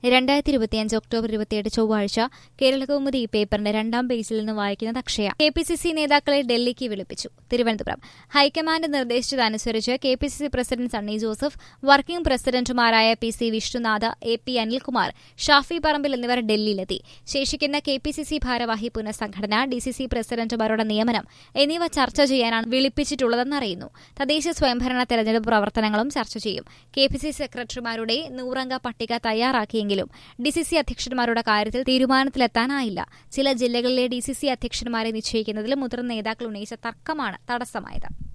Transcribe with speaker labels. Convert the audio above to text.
Speaker 1: രണ്ടായിരത്തി ഇരുപത്തിയഞ്ച് ഒക്ടോബർ ഇരുപത്തിയെട്ട് ചൊവ്വാഴ്ച കേരളകൗമുദി ഈ പേപ്പറിന്റെ രണ്ടാം പേജിൽ നിന്ന് വായിക്കുന്നത് Akshaya K P C C നേതാക്കളെ ഡൽഹിക്ക് വിളിപ്പിച്ചു തിരുവനന്തപുരം ഹൈക്കമാൻഡ് നിർദ്ദേശിച്ചതനുസരിച്ച് K P C C president Sunny Joseph working പ്രസിഡന്റുമാരായ P C Vishnunath A P Anilkumar Shafi Parambil എന്നിവർ ഡൽഹിയിലെത്തി ശേഷിക്കുന്ന കെ പി സി സി ഭാരവാഹി പുനഃസംഘടന ഡി സി സി പ്രസിഡന്റുമാരുടെ നിയമനം എന്നിവ ചർച്ച ചെയ്യാനാണ് വിളിപ്പിച്ചിട്ടുള്ളതെന്ന് അറിയുന്നു തദ്ദേശ സ്വയംഭരണ തെരഞ്ഞെടുപ്പ് പ്രവർത്തനങ്ങളും ചർച്ച ചെയ്യും കെ പി സി സെക്രട്ടറിമാരുടെ നൂറംഗ പട്ടിക തയ്യാറാക്കിയെങ്കിലും ഡി സി സി അധ്യക്ഷന്മാരുടെ കാര്യത്തിൽ തീരുമാനത്തിലെത്താനായില്ല ചില ജില്ലകളിലെ ഡി സി സി അധ്യക്ഷന്മാരെ നിശ്ചയിക്കുന്നതിൽ മുതിർന്ന നേതാക്കൾ ഉന്നയിച്ച തർക്കമാണ് തടസ്സമായത്